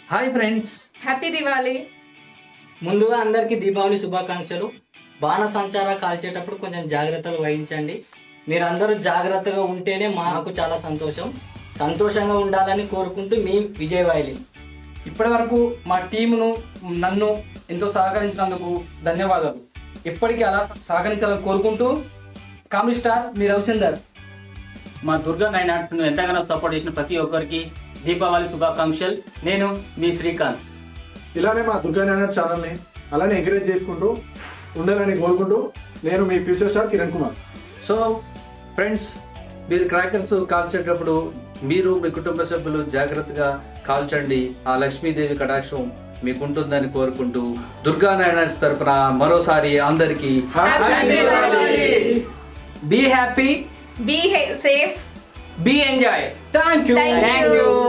Hi friends happy Diwali ముందుగా అందరికీ దీపావళి శుభాకాంక్షలు బాణ సంచార కాల్చేటప్పుడు కొంచెం జాగ్రత్తలు వహించండి మీరందరూ జాగ్రత్తగా ఉంటేనే మాకు చాలా సంతోషం సంతోషంగా ఉండాలని కోరుకుంటూ మీ విజయవాయిలి ఇప్పటి వరకు మా టీమును నన్ను ఎంతో సహకరించినందుకు ధన్యవాదాలు ఎప్పటికీ అలా సహకరించాలని కోరుకుంటూ కామెడీ స్టార్ మీ రవిచందర్ మా దుర్గా నైన్ ఆర్ట్స్ను ఎంతగానో సపోర్ట్ చేసిన ప్రతి ఒక్కరికి దీపావళి శుభాకాంక్షలు నేను మీ శ్రీకాంత్ ఇలానే మా దుర్గా నారాయణ ఛానల్ని అలానే ఎంకరేజ్ చేసుకుంటూ ఉండాలని కోరుకుంటూ నేను మీ future star Kiran Kumar so friends మీరు క్రాకర్స్ కాల్చేటప్పుడు మీరు మీ కుటుంబ సభ్యులు జాగ్రత్తగా కాల్చండి ఆ లక్ష్మీదేవి కటాక్షం మీకుంటుందని కోరుకుంటూ దుర్గా నారాయణ తరపున మరోసారి అందరికీ Happy Diwali! Be happy be safe be enjoy thank you Thank thank you. You